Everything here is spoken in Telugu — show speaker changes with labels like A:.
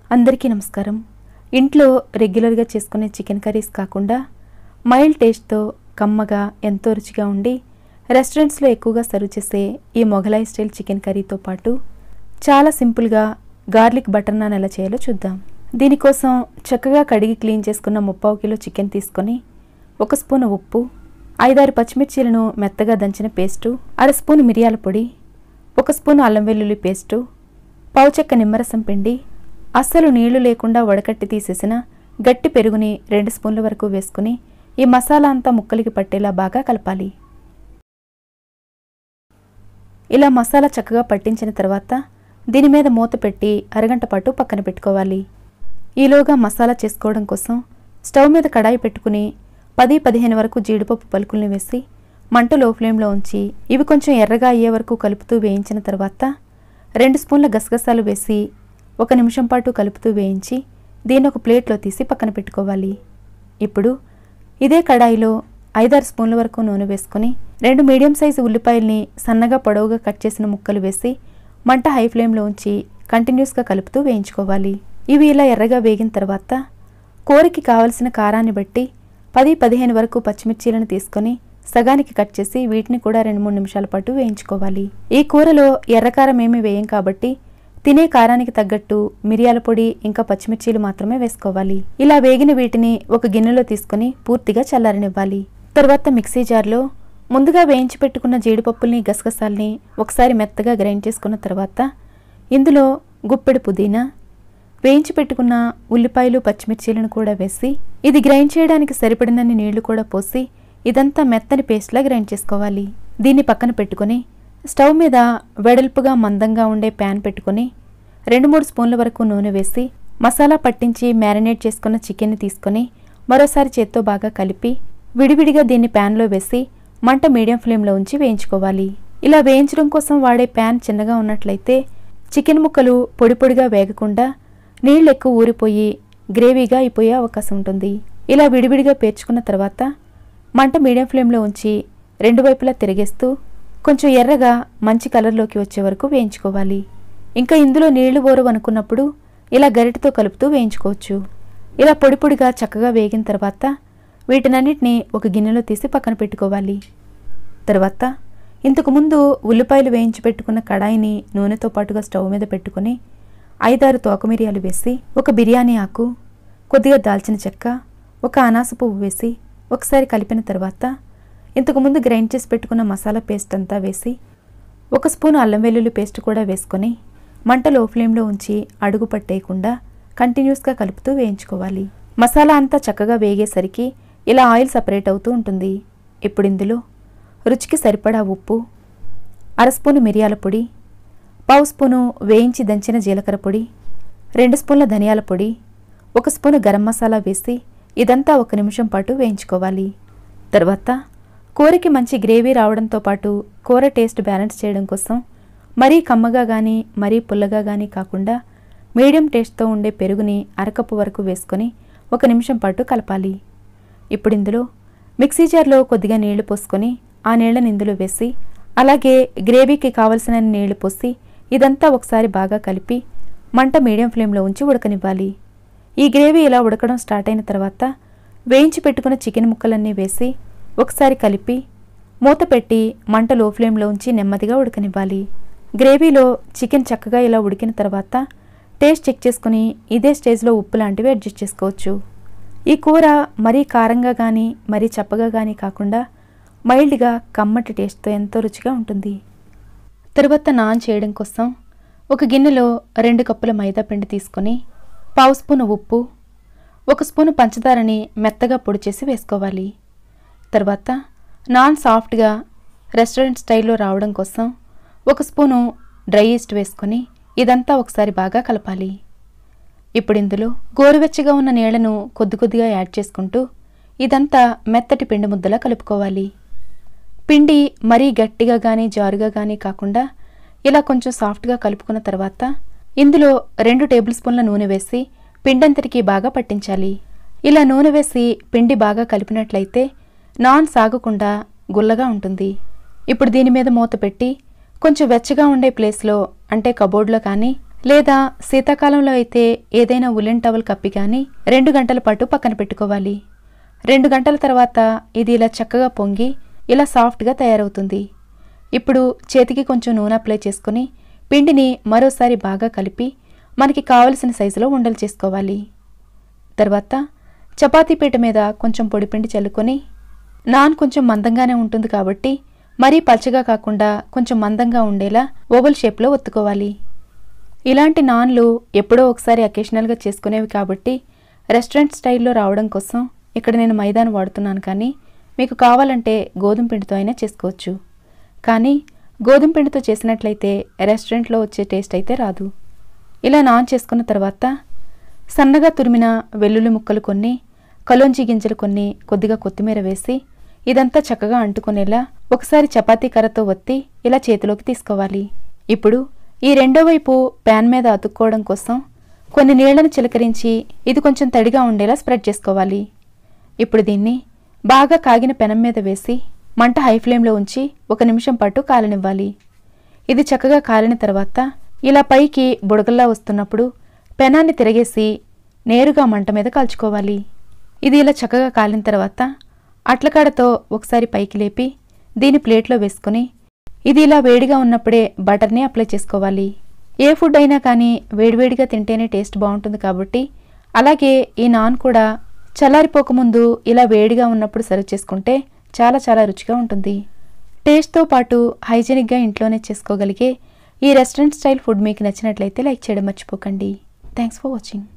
A: అందరికీ నమస్కారం ఇంట్లో రెగ్యులర్గా చేసుకునే చికెన్ కర్రీస్ కాకుండా మైల్డ్ టేస్ట్తో కమ్మగా ఎంతో రుచిగా ఉండి రెస్టారెంట్స్లో ఎక్కువగా సర్వ్ చేసే ఈ మొఘలాయి స్టైల్ చికెన్ కర్రీతో పాటు చాలా సింపుల్గా గార్లిక్ బటర్ నాన్ ఎలా చేయాలో చూద్దాం దీనికోసం చక్కగా కడిగి క్లీన్ చేసుకున్న ముప్పావు కిలో చికెన్ తీసుకొని ఒక స్పూన్ ఉప్పు ఐదారు పచ్చిమిర్చీలను మెత్తగా దంచిన పేస్టు అర స్పూన్ మిరియాల పొడి ఒక స్పూన్ అల్లం వెల్లుల్లి పేస్టు పావు చెక్క నిమ్మరసం పిండి అస్సలు నీళ్లు లేకుండా వడకట్టి తీసేసిన గట్టి పెరుగుని రెండు స్పూన్ల వరకు వేసుకుని ఈ మసాలా అంతా ముక్కలకి పట్టేలా బాగా కలపాలి ఇలా మసాలా చక్కగా పట్టించిన తర్వాత దీని మీద మూత పెట్టి అరగంట పాటు పక్కన పెట్టుకోవాలి ఈలోగా మసాలా చేసుకోవడం కోసం స్టవ్ మీద కడాయి పెట్టుకుని పది పదిహేను వరకు జీడిపప్పు పలుకుల్ని వేసి మంట లో ఫ్లేమ్లో ఉంచి ఇవి కొంచెం ఎర్రగా అయ్యే వరకు కలుపుతూ వేయించిన తర్వాత రెండు స్పూన్ల గసగసాలు వేసి ఒక నిమిషం పాటు కలుపుతూ వేయించి దీన్ని ఒక ప్లేట్లో తీసి పక్కన పెట్టుకోవాలి ఇప్పుడు ఇదే కడాయిలో ఐదారు స్పూన్ల వరకు నూనె వేసుకొని రెండు మీడియం సైజు ఉల్లిపాయల్ని సన్నగా పొడవుగా కట్ చేసిన ముక్కలు వేసి మంట హై ఫ్లేమ్లో ఉంచి కంటిన్యూస్గా కలుపుతూ వేయించుకోవాలి ఇవి ఇలా ఎర్రగా వేగిన తర్వాత కూరకి కావలసిన కారాన్ని బట్టి పది పదిహేను వరకు పచ్చిమిర్చీలను తీసుకొని సగానికి కట్ చేసి వీటిని కూడా రెండు మూడు నిమిషాల పాటు వేయించుకోవాలి ఈ కూరలో ఎర్రకారం ఏమీ వేయం కాబట్టి తినే కారానికి తగ్గట్టు మిరియాల పొడి ఇంకా పచ్చిమిర్చీలు మాత్రమే వేసుకోవాలి ఇలా వేగిన వీటిని ఒక గిన్నెలో తీసుకొని పూర్తిగా చల్లారనివ్వాలి తర్వాత మిక్సీ జార్లో ముందుగా వేయించి పెట్టుకున్న జీడిపప్పుల్ని గసగసాల్ని ఒకసారి మెత్తగా గ్రైండ్ చేసుకున్న తర్వాత ఇందులో గుప్పెడు పుదీనా వేయించి పెట్టుకున్న ఉల్లిపాయలు పచ్చిమిర్చీలను కూడా వేసి ఇది గ్రైండ్ చేయడానికి సరిపడినన్ని నీళ్లు కూడా పోసి ఇదంతా మెత్తని పేస్ట్లా గ్రైండ్ చేసుకోవాలి దీన్ని పక్కన పెట్టుకొని స్టవ్ మీద వెడల్పుగా మందంగా ఉండే ప్యాన్ పెట్టుకొని రెండు మూడు స్పూన్ల వరకు నూనె వేసి మసాలా పట్టించి మ్యారినేట్ చేసుకున్న చికెన్ని తీసుకొని మరోసారి చేత్తో బాగా కలిపి విడివిడిగా దీన్ని ప్యాన్లో వేసి మంట మీడియం ఫ్లేమ్లో ఉంచి వేయించుకోవాలి ఇలా వేయించడం కోసం వాడే ప్యాన్ చిన్నగా ఉన్నట్లయితే చికెన్ ముక్కలు పొడి పొడిగా వేగకుండా నీళ్ళు ఎక్కువ ఊరిపోయి గ్రేవీగా అయిపోయే అవకాశం ఉంటుంది ఇలా విడివిడిగా పేర్చుకున్న తర్వాత మంట మీడియం ఫ్లేమ్లో ఉంచి రెండు వైపులా తిరిగేస్తూ కొంచెం ఎర్రగా మంచి కలర్లోకి వచ్చే వరకు వేయించుకోవాలి ఇంకా ఇందులో నీళ్లు బోరు అనుకున్నప్పుడు ఇలా గరిటతో కలుపుతూ వేయించుకోవచ్చు ఇలా పొడి పొడిగా చక్కగా వేగిన తర్వాత వీటినన్నిటినీ ఒక గిన్నెలో తీసి పక్కన పెట్టుకోవాలి తర్వాత ఇంతకుముందు ఉల్లిపాయలు వేయించి పెట్టుకున్న కడాయిని నూనెతో పాటుగా స్టవ్ మీద పెట్టుకుని ఐదారు తోకమిరియాలు వేసి ఒక బిర్యానీ ఆకు కొద్దిగా దాల్చిన చెక్క ఒక అనాస పువ్వు వేసి ఒకసారి కలిపిన తర్వాత ఇంతకుముందు గ్రైండ్ చేసి పెట్టుకున్న మసాలా పేస్ట్ అంతా వేసి ఒక స్పూన్ అల్లం వెల్లుల్లి పేస్ట్ కూడా వేసుకొని మంట లో ఫ్లేమ్లో ఉంచి అడుగు పట్టేయకుండా కంటిన్యూస్గా కలుపుతూ వేయించుకోవాలి మసాలా అంతా చక్కగా వేగేసరికి ఇలా ఆయిల్ సపరేట్ అవుతూ ఉంటుంది ఇప్పుడు ఇందులో రుచికి సరిపడా ఉప్పు అర స్పూను మిరియాల పొడి పావు స్పూను వేయించి దంచిన జీలకర్ర పొడి రెండు స్పూన్ల ధనియాల పొడి ఒక స్పూను గరం మసాలా వేసి ఇదంతా ఒక నిమిషం పాటు వేయించుకోవాలి తర్వాత కూరకి మంచి గ్రేవీ రావడంతో పాటు కూర టేస్ట్ బ్యాలెన్స్ చేయడం కోసం మరీ కమ్మగా కానీ మరీ పుల్లగా కానీ కాకుండా మీడియం టేస్ట్తో ఉండే పెరుగుని అరకప్పు వరకు వేసుకొని ఒక నిమిషం పాటు కలపాలి ఇప్పుడు ఇందులో మిక్సీ జార్లో కొద్దిగా నీళ్లు పోసుకొని ఆ నీళ్ళని ఇందులో వేసి అలాగే గ్రేవీకి కావలసిన నీళ్లు పోసి ఇదంతా ఒకసారి బాగా కలిపి మంట మీడియం ఫ్లేమ్లో ఉంచి ఉడకనివ్వాలి ఈ గ్రేవీ ఇలా ఉడకడం స్టార్ట్ అయిన తర్వాత వేయించి పెట్టుకున్న చికెన్ ముక్కలన్నీ వేసి ఒకసారి కలిపి మూత పెట్టి మంట లో ఫ్లేమ్లో ఉంచి నెమ్మదిగా ఉడకనివ్వాలి గ్రేవీలో చికెన్ చక్కగా ఇలా ఉడికిన తర్వాత టేస్ట్ చెక్ చేసుకుని ఇదే స్టేజ్లో ఉప్పు లాంటివి అడ్జస్ట్ చేసుకోవచ్చు ఈ కూర మరీ కారంగా కానీ మరీ చప్పగా కానీ కాకుండా మైల్డ్గా కమ్మటి టేస్ట్తో ఎంతో రుచిగా ఉంటుంది తరువాత నాన్ చేయడం కోసం ఒక గిన్నెలో రెండు కప్పుల మైదా పిండి తీసుకొని పావు స్పూను ఉప్పు ఒక స్పూను పంచదారని మెత్తగా పొడి చేసి వేసుకోవాలి తర్వాత నాన్ సాఫ్ట్గా రెస్టారెంట్ స్టైల్లో రావడం కోసం ఒక స్పూను డ్రై ఈస్ట్ వేసుకొని ఇదంతా ఒకసారి బాగా కలపాలి ఇప్పుడు ఇందులో గోరువెచ్చగా ఉన్న నీళ్లను కొద్ది కొద్దిగా యాడ్ చేసుకుంటూ ఇదంతా మెత్తటి పిండి ముద్దలా కలుపుకోవాలి పిండి మరీ గట్టిగా కానీ జారుగా కానీ కాకుండా ఇలా కొంచెం సాఫ్ట్గా కలుపుకున్న తర్వాత ఇందులో రెండు టేబుల్ స్పూన్ల నూనె వేసి పిండంతటికి బాగా పట్టించాలి ఇలా నూనె వేసి పిండి బాగా కలిపినట్లయితే నాన్ సాగకుండా గుల్లగా ఉంటుంది ఇప్పుడు దీని మీద మూత పెట్టి కొంచెం వెచ్చగా ఉండే ప్లేస్లో అంటే కబోర్డ్లో కానీ లేదా శీతాకాలంలో అయితే ఏదైనా ఉలెన్ టవల్ కప్పి కానీ రెండు గంటల పాటు పక్కన పెట్టుకోవాలి రెండు గంటల తర్వాత ఇది ఇలా చక్కగా పొంగి ఇలా సాఫ్ట్గా తయారవుతుంది ఇప్పుడు చేతికి కొంచెం నూనె అప్లై చేసుకుని పిండిని మరోసారి బాగా కలిపి మనకి కావలసిన సైజులో ఉండలు చేసుకోవాలి తర్వాత చపాతీ పీట మీద కొంచెం పొడిపిండి చల్లుకొని నాన్ కొంచెం మందంగానే ఉంటుంది కాబట్టి మరీ పల్చగా కాకుండా కొంచెం మందంగా ఉండేలా ఓవల్ షేప్లో ఒత్తుకోవాలి ఇలాంటి నాన్లు ఎప్పుడో ఒకసారి అకేషనల్గా చేసుకునేవి కాబట్టి రెస్టారెంట్ స్టైల్లో రావడం కోసం ఇక్కడ నేను మైదాను వాడుతున్నాను కానీ మీకు కావాలంటే గోధుమ పిండితో అయినా చేసుకోవచ్చు కానీ గోధుమ పిండితో చేసినట్లయితే రెస్టారెంట్లో వచ్చే టేస్ట్ అయితే రాదు ఇలా నాన్ చేసుకున్న తర్వాత సన్నగా తురిమిన వెల్లుల్లి ముక్కలు కొన్ని కలోంజి గింజలు కొన్ని కొద్దిగా కొత్తిమీర వేసి ఇదంతా చక్కగా అంటుకునేలా ఒకసారి చపాతీ కర్రతో ఒత్తి ఇలా చేతిలోకి తీసుకోవాలి ఇప్పుడు ఈ రెండో వైపు ప్యాన్ మీద అతుక్కోవడం కోసం కొన్ని నీళ్లను చిలకరించి ఇది కొంచెం తడిగా ఉండేలా స్ప్రెడ్ చేసుకోవాలి ఇప్పుడు దీన్ని బాగా కాగిన పెనం మీద వేసి మంట హై ఫ్లేమ్లో ఉంచి ఒక నిమిషం పాటు కాలనివ్వాలి ఇది చక్కగా కాలిన తర్వాత ఇలా పైకి బుడగల్లా వస్తున్నప్పుడు పెనాన్ని తిరగేసి నేరుగా మంట మీద కాల్చుకోవాలి ఇది ఇలా చక్కగా కాలిన తర్వాత అట్లకాడతో ఒకసారి పైకి లేపి దీని ప్లేట్లో వేసుకుని ఇది ఇలా వేడిగా ఉన్నప్పుడే బటర్ని అప్లై చేసుకోవాలి ఏ ఫుడ్ అయినా కానీ వేడివేడిగా తింటేనే టేస్ట్ బాగుంటుంది కాబట్టి అలాగే ఈ నాన్ కూడా చల్లారిపోకముందు ఇలా వేడిగా ఉన్నప్పుడు సర్వ్ చేసుకుంటే చాలా చాలా రుచిగా ఉంటుంది టేస్ట్తో పాటు హైజెనిక్గా ఇంట్లోనే చేసుకోగలిగే ఈ రెస్టారెంట్ స్టైల్ ఫుడ్ మీకు నచ్చినట్లయితే లైక్ చేయడం మర్చిపోకండి థ్యాంక్స్ ఫర్ వాచింగ్